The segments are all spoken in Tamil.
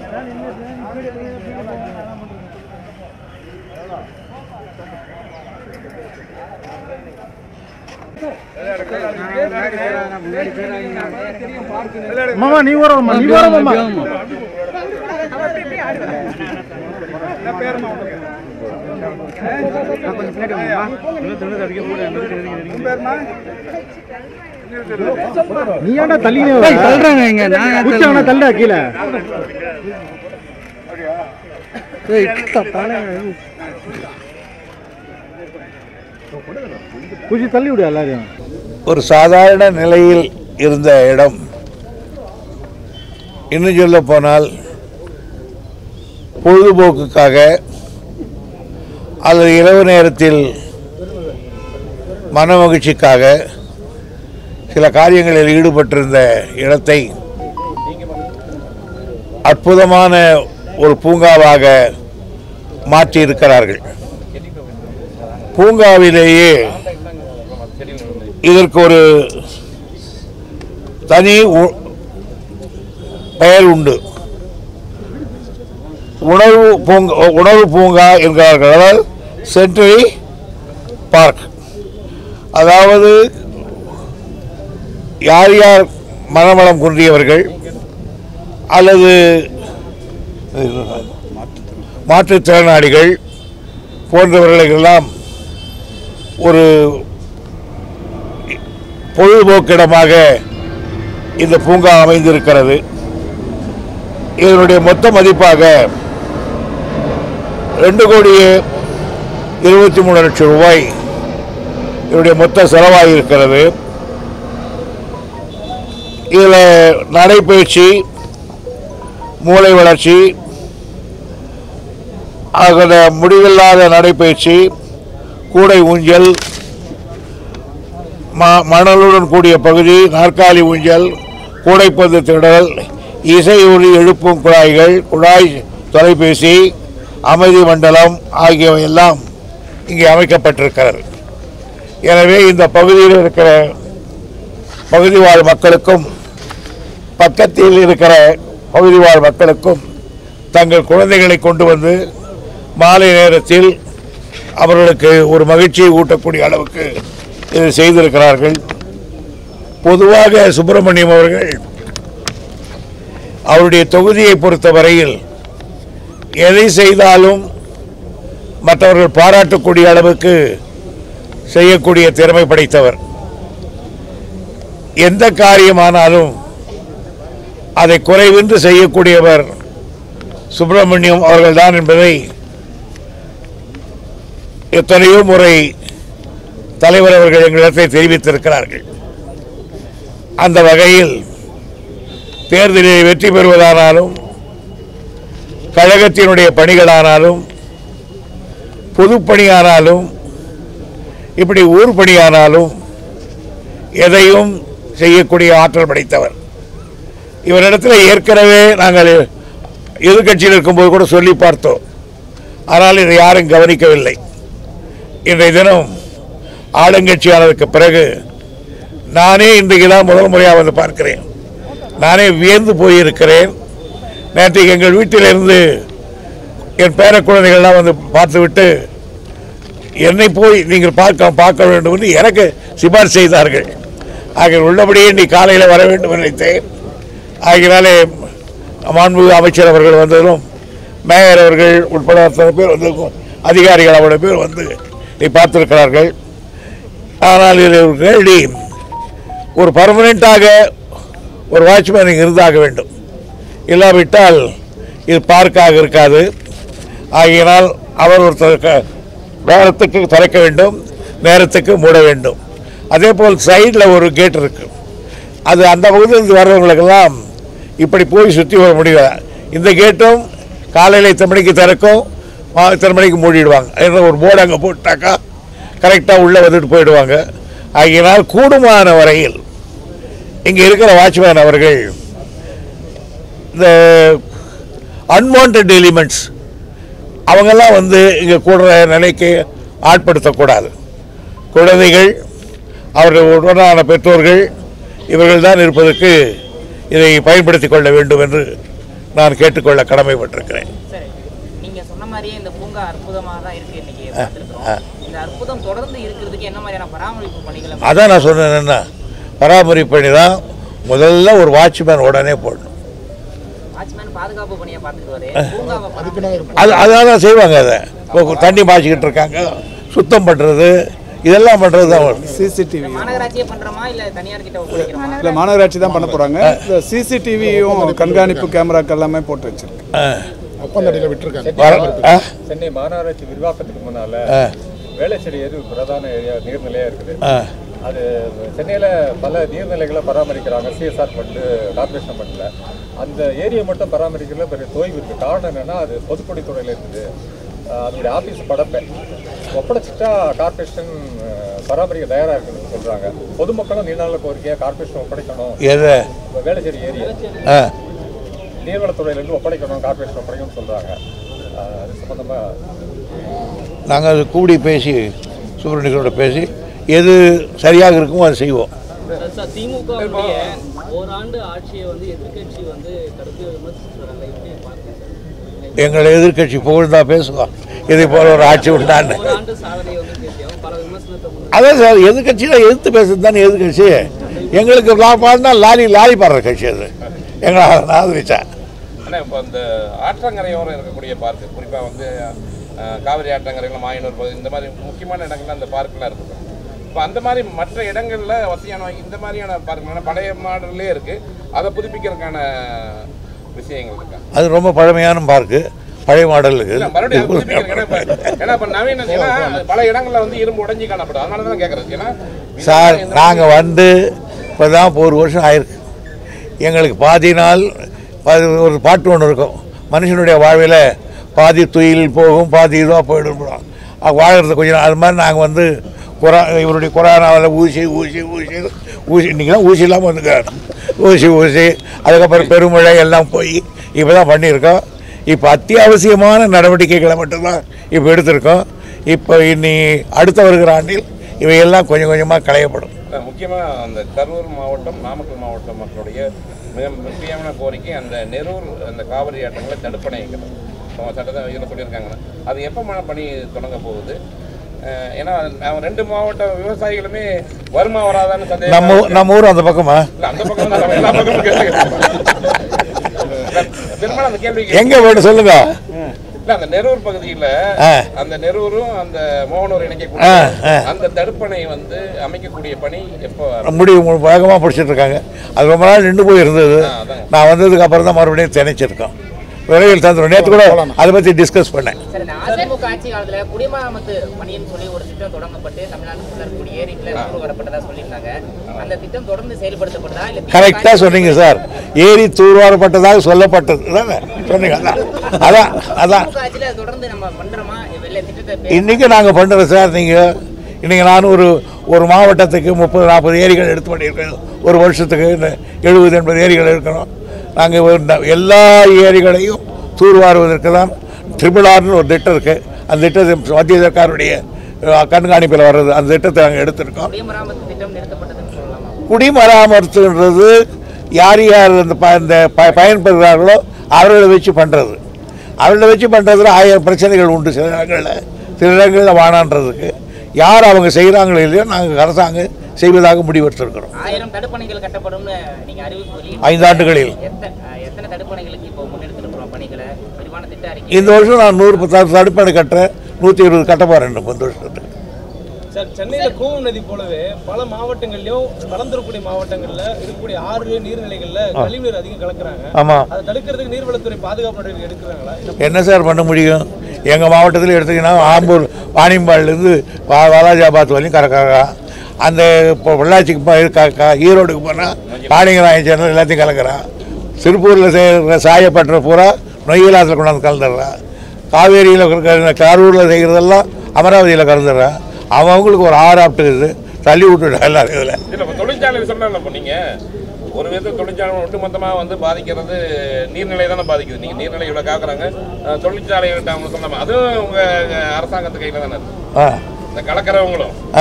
மாமா நீ வரமா நீ வரமா நீ ஏன்டா தள்ளினே வர? தள்ளுறாங்க இங்க நான் குச்சி அவனை தள்ளா கீழே குச்சி தள்ளி விடு எல்லாரையும் ஒரு சாதாரண நிலையில் இருந்த இடம் இன்னும் சொல்ல போனால் பொழுதுபோக்குக்காக அல்லது இரவு நேரத்தில் மன மகிழ்ச்சிக்காக சில காரியங்களில் ஈடுபட்டிருந்த இடத்தை அற்புதமான ஒரு பூங்காவாக மாற்றியிருக்கிறார்கள் பூங்காவிலேயே இதற்கு ஒரு தனி உ- பெயர் உண்டு உணவு பூங்கா உணவு பூங்கா என்கிறார்கள் அதாவது சென்ட்ரரி பார்க் அதாவது யார் யார் மனவளம் குன்றியவர்கள் அல்லது மாற்றுத்திறனாளிகள் போன்றவர்களுக்கெல்லாம் ஒரு பொழுதுபோக்கிடமாக இந்த பூங்கா அமைந்திருக்கிறது இதனுடைய மொத்த மதிப்பாக ரெண்டு கோடியே இருபத்தி மூணு லட்சம் ரூபாய் இதனுடைய மொத்த செலவாகி இருக்கிறது இதில் நடைப்பயிற்சி மூளை வளர்ச்சி ஆகிற முடிவில்லாத நடைப்பயிற்சி கூடை ஊஞ்சல் ம- மணலுடன் கூடிய பகுதி நாற்காலி ஊஞ்சல் கூடைப்பந்து திடல் இசை ஒலி எழுப்பும் குழாய்கள் குழாய் தொலைபேசி அமைதி மண்டலம் ஆகியவை எல்லாம் இங்கே அமைக்கப்பட்டிருக்கிறது எனவே இந்த பகுதியில் இருக்கிற பகுதி வாழ் மக்களுக்கும் பக்கத்தில் இருக்கிற பகுதி வாழ் மக்களுக்கும் தங்கள் குழந்தைகளை கொண்டு வந்து மாலை நேரத்தில் அவர்களுக்கு ஒரு மகிழ்ச்சியை ஊட்டக்கூடிய அளவுக்கு இதை செய்திருக்கிறார்கள் பொதுவாக சுப்பிரமணியம் அவர்கள் அவருடைய தொகுதியை பொறுத்த வரையில் எதை செய்தாலும் மற்றவர்கள் பாராட்டக்கூடிய அளவுக்கு செய்யக்கூடிய திறமை படைத்தவர் எந்த காரியமானாலும் அதை குறைவின்றி செய்யக்கூடியவர் சுப்பிரமணியம் அவர்கள்தான் என்பதை எத்தனையோ முறை தலைவர் அவர்கள் எங்களிடத்தை தெரிவித்திருக்கிறார்கள் அந்த வகையில் தேர்தலில் வெற்றி பெறுவதானாலும் கழகத்தினுடைய பணிகளானாலும் பொதுப்பணியானாலும் இப்படி ஊர் பணியானாலும் எதையும் செய்யக்கூடிய ஆற்றல் படைத்தவர் இவரிடத்தில் ஏற்கனவே நாங்கள் எதிர்க்கட்சியில் இருக்கும்போது கூட சொல்லி பார்த்தோம் ஆனால் இதை யாரும் கவனிக்கவில்லை இன்றைய தினம் ஆளுங்கட்சியானதுக்கு பிறகு நானே இன்றைக்கு தான் முதல் முறையாக வந்து பார்க்கிறேன் நானே வியந்து போயிருக்கிறேன் நேற்றைக்கு எங்கள் வீட்டிலிருந்து என் பேர குழந்தைகள்லாம் வந்து பார்த்துவிட்டு என்னை போய் நீங்கள் பார்க்க பார்க்க வேண்டும் என்று எனக்கு சிபாரிசு செய்தார்கள் ஆக உள்ளபடியே நீ காலையில் வர வேண்டும் என்று நினைத்தேன் ஆகினாலே மாண்புமிகு அமைச்சர் அவர்கள் வந்ததும் மேயர் அவர்கள் உட்பட அத்தனை பேர் வந்து அதிகாரிகள் அவ்வளோ பேர் வந்து நீ பார்த்திருக்கிறார்கள் ஆனால் இது ஒரு கேள்வி ஒரு பர்மனெண்ட்டாக ஒரு வாட்ச்மேன் இங்கே இருந்தாக வேண்டும் இல்லாவிட்டால் இது பார்க்காக இருக்காது ஆகையினால் அவர் ஒரு த- க- நேரத்துக்கு திறக்க வேண்டும் நேரத்துக்கு மூட வேண்டும் அதே போல் சைடில் ஒரு கேட் இருக்கு அது அந்த பகுதியிலிருந்து வர்றவங்களுக்கெல்லாம் இப்படி போய் சுற்றி வர முடியல இந்த கேட்டும் காலையில் இத்தனை மணிக்கு திறக்கும் மா- இத்தனை மணிக்கு மூடிடுவாங்க ஏன்னா ஒரு போர்டு அங்கே போட்டாக்கா கரெக்டாக உள்ளே வந்துட்டு போயிடுவாங்க ஆகையினால் கூடுமான வரையில் இங்கே இருக்கிற வாட்ச்மேன் அவர்கள் இந்த அன்வான்ட் எலிமெண்ட்ஸ் அவங்கெல்லாம் வந்து இங்கே கூடுற நிலைக்கு ஆட்படுத்தக்கூடாது குழந்தைகள் அவர்கள் உடனான பெற்றோர்கள் இவர்கள் தான் இருப்பதற்கு இதை பயன்படுத்தி கொள்ள வேண்டும் என்று நான் கேட்டுக்கொள்ள கடமைப்பட்டிருக்கிறேன் சரி நீங்க சொன்ன மாதிரியே இந்த பூங்கா அற்புதமா தான் இருக்கு இன்னைக்கு பார்த்திருக்கிறோம். இந்த அற்புதம் தொடர்ந்து இருக்கிறதுக்கு என்ன மாதிரியான பராமரிப்பு பணிகளை அதான் நான் சொன்னேன் என்ன பராமரிப்பு பண்ணி தான் முதல்ல ஒரு வாட்ச்மேன் உடனே போடணும் வாட்ச்மேன் பாதுகாப்பு பணியை பார்த்துட்டு வரேன் பூங்காவை பராமரிப்பு அது அதான் செய்வாங்க அதை இப்போ தண்ணி பாய்ச்சிக்கிட்டு இருக்காங்க சுத்தம் பண்ணுறது இதெல்லாம் பண்ணுறது தான் வரும். சிசிடிவி மாநகராட்சியே பண்றோமா இல்ல தனியார் கிட்ட ஒப்படைக்கிறோமா இல்லை மாநகராட்சி தான் பண்ண போகிறாங்க இந்த சிசிடிவியும் கண்காணிப்பு கேமராக்கள் எல்லாமே போட்டு வச்சிருக்கு ஆ. ஒப்பந்தடியில் விட்டுருக்காங்க வர- ஆ? சென்னை மாநகராட்சி விரிவாக்கத்துக்கு முன்னால ஆ. வேளச்சேரி ஏரி ஒரு பிரதான ஏரியா நீர்நிலையா இருக்குது ஆ. அது சென்னையில பல நீர்நிலைகளை பராமரிக்கிறாங்க சிஎஸ்ஆர் ஃபண்டு கார்பரேஷன் ஃபண்டில் அந்த ஏரியை மட்டும் பராமரிக்கிறதுல பெரிய தொய்வு இருக்கு காரணம் என்னன்னா அது பொதுப்பணித்துறையில இருக்குது ஆஹ் அதனுடைய ஆபீஸ் படப்பை ஒப்படைச்சிட்டா கார்பரேஷன் ஆஹ், பராமரிக்க தயாரா இருக்குன்னு சொல்றாங்க பொதுமக்களும் நீண்ட கோரிக்கையா கார்பரேஷன் ஒப்படைக்கணும் எதை இப்ப வேளச்சேரி ஏரியா ஆ நீர்வளத்துறையிலேருந்து ஒப்படைக்கணும் கார்பரேஷன் ஒப்படைக்கணும்னு சொல்றாங்க ஆஹ், அது சம்பந்தமா நாங்கள் அது கூடி பேசி சுப்பிரமணியனோட பேசி எது சரியாக இருக்குமோ அதை செய்வோம் சார் திமுகவுடைய ஓராண்டு ஆட்சியை வந்து எதிர்க்கட்சி வந்து கருத்து விமர்சிச்சு வராங்க எப்படி பார்க்குறீங்க எங்களை எதிர்க்கட்சி புகழ்ந்தா பேசுவோம் இதை போல ஒரு ஆட்சி உண்டான்னு ஓராண்டு சாதனை வந்து பேசியாகும் பல விமர்சனத்தை முன் அதான் சார் எதிர்கட்சியில் எதிர்த்து பேசுறது தானே எதிர்கட்சி எங்களுக்கு லாபாடுனா லாரி லாரி பாடுற கட்சி அது எங்களை ஆதரிச்சா ஆனால் இப்போ அந்த ஆற்றங்கரையோரம் இருக்கக்கூடிய பார்க்கு குறிப்பாக வந்து அஹ், காவிரி ஆற்றங்கரையில் மாயனூர் பகுதி இந்த மாதிரி முக்கியமான இடங்கள்ல அந்த பார்க்கெலாம் இருக்குது இப்போ அந்த மாதிரி மற்ற இடங்கள்ல வசதியான இந்த மாதிரியான பார்க்குனா பழைய மாடல்லே இருக்குது அதை புதுப்பிக்கிறதுக்கான விஷயங்கள் இருக்கா அது ரொம்ப பழமையான பார்க்கு பழைய மாடல் இல்ல, மறுபடியும் அதை புதுப்பிக்கிறதுக்கு ஏன்னா இருக்குது இப்ப- ஏன்னா இப்போ நவீன ஏன்னா அது பல இடங்கள்ல வந்து இரும்பு உடைஞ்சி காணப்படும் அதனால தான் கேட்குறது ஏன்னா சார் நாங்கள் வந்து இப்போ தான் இப்போ ஒரு வருஷம் ஆயிருக்கு எங்களுக்கு பாதி நாள் பாதி ஒரு பாட்டு ஒன்று இருக்கும் மனுஷனுடைய வாழ்வில் பாதி துயில் போகும் பாதி இதுவாக போயிடும் அது வாழறது கொஞ்சம் நாள். அது மாதிரி நாங்கள் வந்து கொரா இவருடைய கொரோனாவில் ஊசி ஊசி ஊசி ஊசி இன்றைக்கி தான் ஊசி இல்லாமல் வந்துக்கிறார் ஊசி ஊசி அதுக்கப்புறம் பெருமழை எல்லாம் போய் இப்போ தான் பண்ணியிருக்கோம் இப்போ அத்தியாவசியமான நடவடிக்கைகளை மட்டும்தான் இப்போ எடுத்திருக்கோம் இப்போ இனி அடுத்த வருகிற ஆண்டில் இவையெல்லாம் கொஞ்சம் கொஞ்சமாக களையப்படும் முக்கியமாக அந்த கரூர் மாவட்டம் நாமக்கல் மாவட்ட மக்களுடைய மிக முக்கியமான கோரிக்கை அந்த நெரூர் அந்த காவிரி ஆட்டங்களை தடுப்பணைங்கிறது அவங்க சட்டத்தை இதில் சொல்லியிருக்காங்க அது எப்போ மழை பணி தொடங்க போகுது அஹ் ஏன்னா அவங்க ரெண்டு மாவட்ட விவசாயிகளுமே வருமா வராதான்னு சந்தேகம் நம்ம ஊ- நம்ம ஊர் அந்த பக்கமா இல்ல, அந்த பக்கம் தான் நம்ம எல்லா பக்கமும் கேட்டுக்கிறோம். பெரும்பாலும் அந்த கேள்வி எங்க வேணும் சொல்லுங்க இல்ல அந்த நெரூர் பகுதியில ஆ. அந்த நெரூரும் அந்த மோகனூர் ஆ, இணைக்கக்கூடிய ஆ. அந்த தடுப்பணை வந்து அமைக்கக்கூடிய பணி எப்போ முடிவு வேகமாக பிடிச்சிட்டு இருக்காங்க அது ரொம்ப நாள் நின்று போய் இருந்தது ஆ, அதான். நான் வந்ததுக்கு அப்புறம் தான் மறுபடியும் திணைச்சிருக்கோம் விரைவில் தந்துடும் நேற்று கூட அதை பற்றி டிஸ்கஸ் பண்ணேன் சரி இந்த அதிமுக ஆட்சி காலத்துல குடிமராமத்து பணின்னு சொல்லி ஒரு திட்டம் தொடங்கப்பட்டு தமிழ்நாடு ஃபுல்லா இருக்கக்கூடிய ஏரிகளை தூர் வரப்பட்டதா சொல்லியிருந்தாங்க அந்த திட்டம் தொடர்ந்து செயல்படுத்தப்படுதா இல்ல திமுக கரெக்டாக சொன்னீங்க சார் ஏரி தூர்வாரப்பட்டதாக சொல்லப்பட்டது தானே சொன்னீங்க அதான் அதான் அதான் திமுக ஆட்சியில அது தொடர்ந்து நம்ம பண்றோமா வெள்ள திட்டத்தை பே- இன்றைக்கி நாங்கள் பண்ணுறோம் சார் நீங்கள் இன்றைக்கி நான் ஒரு ஒரு மாவட்டத்துக்கு முப்பது நாற்பது ஏரிகள் எடுத்து பண்ணியிருக்கோம் ஒரு வருஷத்துக்கு எழுபது எண்பது ஏரிகள் இருக்கிறோம் நாங்கள் எல்லா ஏரிகளையும் தூர்வாருவதற்கு தான் ட்ரிபிள் ஆர்னு ஒரு திட்டம் இருக்குது அந்த திட்டத்தை மத்திய சர்க்காருடைய அஹ், கண்காணிப்பில் வர்றது அந்த திட்டத்தை நாங்கள் எடுத்திருக்கோம் குடிமராமத்து திட்டம் நிறுத்தப்பட்டதுன்னு சொல்லலாமா குடிமராமத்துன்றது யார் யார் அந்த ப இந்த ப பயன்பெறுகிறார்களோ அவர்களை வச்சு பண்ணுறது அவர்களை வச்சு பண்ணுறதுல ஆயிரம் பிரச்சனைகள் உண்டு சில இடங்களில் சில இடங்களில் வானான்றதுக்கு யார் அவங்க செய்கிறாங்களோ இல்லையோ நாங்கள் அரசாங்கம் செய்வதாக முடிவெடுத்திருக்கிறோம் ஆயிரம் தடுப்பணைகள் கட்டப்படும்னு நீங்க அறிவிப்பு வெளியிட்டு ஐந்தாண்டுகளில் எத்த- அஹ் எத்தனை தடுப்பணைகளுக்கு இப்போ முன்னெடுத்துருக்கிறோம் பணிகளை விரிவான திட்ட அறிக்கை இந்த வருஷம் நான் நூறு பத்தாறு தடுப்பணை கட்டுறேன் நூற்றி இருபது கட்ட போகிறேன் இந்த வருஷத்துக்கு சார் சென்னையில் கூவம் நதி போலவே பல மாவட்டங்கள்லயும் வளர்ந்துருக்கூடிய மாவட்டங்கள்ல இருக்கக்கூடிய ஆறு நீர்நிலைகள்ல கழிவுநீர் அதிகம் கலக்குறாங்க ஆமாம் அதை தடுக்கிறதுக்கு நீர்வளத்துறை பாதுகாப்பு நடவடிக்கை எடுக்கிறாங்களா இல்ல என்ன சார் பண்ண முடியும் எங்கள் மாவட்டத்தில் எடுத்தீங்கன்னா ஆம்பூர் வாணியம்பாடிலேருந்து வா வாலாஜாபாத் வரையும் கறக்காங்க அந்த இப்போ பொள்ளாச்சிக்கு போய் க- க- ஈரோடுக்கு போனால் காளிங்கராயன் சேனல் எல்லாத்தையும் கலக்கிறான் திருப்பூரில் செய்கிற சாயப்பட்டுற பூரா நொய்யலாத்தில் கொண்டாந்து கலந்துடுறான் காவேரியில் இருக்கிற கரூரில் செய்கிறதெல்லாம் அமராவதியில் கலந்துடுறான் அவன் அவங்களுக்கு ஒரு ஆறு ஆப்டுக்குது தள்ளி விட்டுட்டா எல்லாரும் இதில் இல்ல இப்போ தொழிற்சாலை சொன்னால இப்போ நீங்க ஒரு விதத்தில் தொழிற்சாலை ஒட்டுமொத்தமாக வந்து பாதிக்கிறது நீர்நிலை தானே பாதிக்குது நீங்கள் நீர்நிலை இவ்வளோ காக்குறாங்க அஹ், தொழிற்சாலை அவங்க சொன்னாம அதுவும் உங்கள் அரசாங்கத்து கையில் தானே இருக்கு ஆ இந்த கலக்கிறவங்களும் ஆ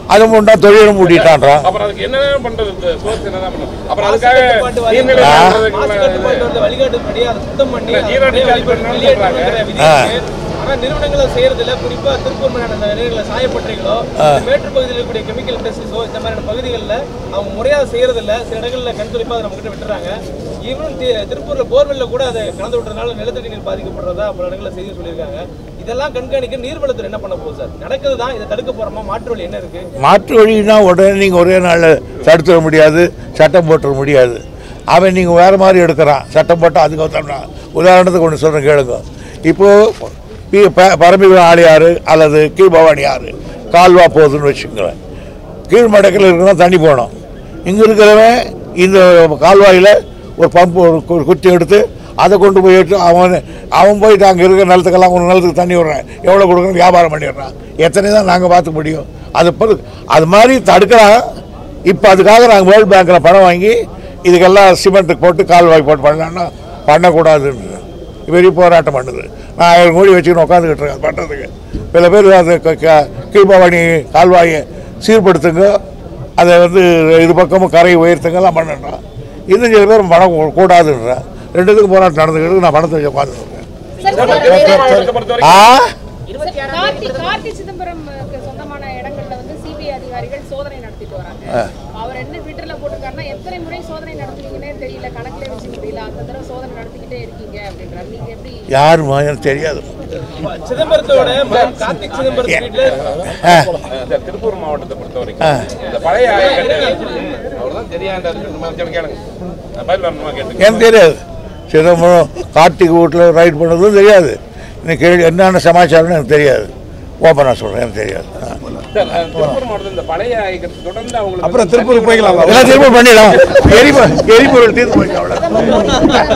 அது முன்னா தொழிலும் மூடிட்டான்றான் அப்புறம் அதுக்கு என்னதான் பண்றது இந்த சோர்ஸ் என்னதான் பண்றது அப்புறம் அதுக்காக கட்டுப்பாட்டு வாரியம் நீர்நிலை ஆ. பண்றதுக்கு மாசு கட்டுப்பாட்டு வாரியத்தை வழிகாட்டுப்படி அதை சுத்தம் பண்ணி இல்ல, ஜீரோ அதை டிஸ்சார்ஜ் பண்ணணும்னு வெளியேற்றணுங்கிற விதி ஆ. இருக்கு. ஆனா நிறுவனங்களை செய்யறதுல குறிப்பா திருப்பூர் மாதிரியான அந்த நிலையங்களை சாயப்பட்டறைகளோ மேட்டு பகுதியில் இருக்கக்கூடிய கெமிக்கல் இண்டஸ்ட்ரீஸோ இந்த மாதிரியான பகுதிகளில் அவங்க முறையாக செய்யறது இல்ல சில இடங்களில் கண்துளிப்பா அதை நம்ம கிட்ட விட்டுறாங்க ஈவன் திருப்பூர்ல போர்வெல்ல கூட அதை கலந்து விட்டுறதுனால நிலத்தடி நீர் பாதிக்கப்படுறதா பல இடங்களில் செய்தி சொல்லியிருக்காங்க இதெல்லாம் கண்காணிக்க நீர்வளத்துறை என்ன பண்ண போகுது சார் நடக்குது தான் இதை தடுக்க போறோமா மாற்று வழி என்ன இருக்கு மாற்று வழினா உடனே நீங்கள் ஒரே நாளில் தடுத்துட முடியாது சட்டம் போட்டுற முடியாது அவன் நீங்கள் வேறு மாதிரி எடுக்கிறான் சட்டம் போட்டால் அதுக்கு ஒருத்தம்னா உதாரணத்துக்கு ஒன்று சொல்கிறேன் கேளுங்க இப்போது பி ப- பரம்பிக்குளம் ஆழியாறு அல்லது கீழ்பவானி ஆறு கால்வா போகுதுன்னு வச்சுக்கோங்களேன் கீழ்மடக்கில் இருக்கிறதா தண்ணி போகணும் இங்கே இருக்கிறவன் இந்த கால்வாயில் ஒரு பம்பு ஒரு கு- குத்தி எடுத்து அதை கொண்டு போய் எடுத்து அவன் அவன் போயிட்டு அங்கே இருக்கிற நிலத்துக்கெல்லாம் ஒரு நிலத்துக்கு தண்ணி விடுறேன் எவ்வளோ கொடுக்குறேன் வியாபாரம் பண்ணிடுறான் எத்தனை தான் நாங்கள் பார்த்துக்க முடியும் அது பிறகு அது மாதிரி தடுக்கிறாங்க இப்போ அதுக்காக நாங்கள் வேர்ல்டு பேங்க்கில் பணம் வாங்கி இதுக்கெல்லாம் சிமெண்ட்டுக்கு போட்டு கால்வாய் போட்டு பண்ணலான்னா பண்ணக்கூடாதுன்னு பெரிய போராட்டம் பண்ணுது நான் ஆயிரம் கோடி வச்சுக்கின்னு உட்காந்துக்கிட்டு இருக்கேன் அது பண்ணுறதுக்கு சில பேர் அது க- க- கீழ்பவானி கால்வாயை சீர்படுத்துங்க அதை வந்து இது பக்கமும் கரையை உயர்த்துங்கலாம் பண்ணுறான் இன்னும் சில பேர் பணம் கூ- கூடாதுன்றான் ரெண்டுத்துக்கும் போராட்டம் நடந்துக்கிட்டு நான் பணத்தை வச்சு உட்காந்துருக்கேன் திருப்பூர் மாவட்டத்தை பொறுத்த வரைக்கும் ஆ இருபத்தி ஆறாம் கார்த்தி கார்த்தி சிதம்பரம்க்கு சொந்தமான இடங்கள்ல வந்து சிபிஐ அதிகாரிகள் சோதனை நடத்திட்டு வராங்க அவர் என்ன ட்விட்டர்ல போட்டிருக்காருன்னா எத்தனை முறை சோதனை நடத்துவீங்கன்னே தெரியல கணக்குல வச்சு முடியல அந்த தடவை சோதனை நடத்திக்கிட்டே இருக்கீங்க அப்படின்றாரு நீங்க எப்படி யாருமா எனக்கு தெரியாது சிதம்பரத்தோட மகன் கார்த்திக் சிதம்பரம் வீட்டுல ஆ இந்த திருப்பூர் மாவட்டத்தை பொறுத்த வரைக்கும் இந்த பழைய ஆயக்கட்டு அவ்வளவுதான் தெரியாத கேளுங்க நான் பதில் வரணுமா கேட்டுங்க எனக்கு தெரியாது சிதம்பரம் கார்த்திக் வீட்டில் ரைட் பண்ணதும் தெரியாது இன்னும் கேள்வி என்னென்ன சமாச்சாரம்னு எனக்கு தெரியாது ஓப்பனாக சொல்கிறேன் எனக்கு தெரியாது ஆ. சார், அஹ், திருப்பூர் மாவட்டத்தில் இந்த பழைய ஆயக்கட்டு தொடர்ந்து அவங்களுக்கு அப்புறம் திருப்பூர் போய்க்கலாம் எல்லாம் திரும்ப பண்ணிடலாம் எரிபொ எரிபொருள் தீர்ந்து போயிடுச்சு அவ்வளோ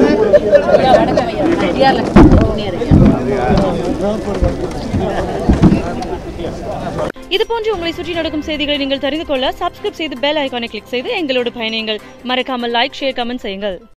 இது போன்று உங்களை சுற்றி நடக்கும் செய்திகளை நீங்கள் தெரிந்து கொள்ள சப்ஸ்கிரைப் செய்து பெல் ஐகானை கிளிக் செய்து எங்களோடு பயணியுங்கள் மறக்காமல் லைக் ஷேர் கமெண்ட் செய்யுங்கள்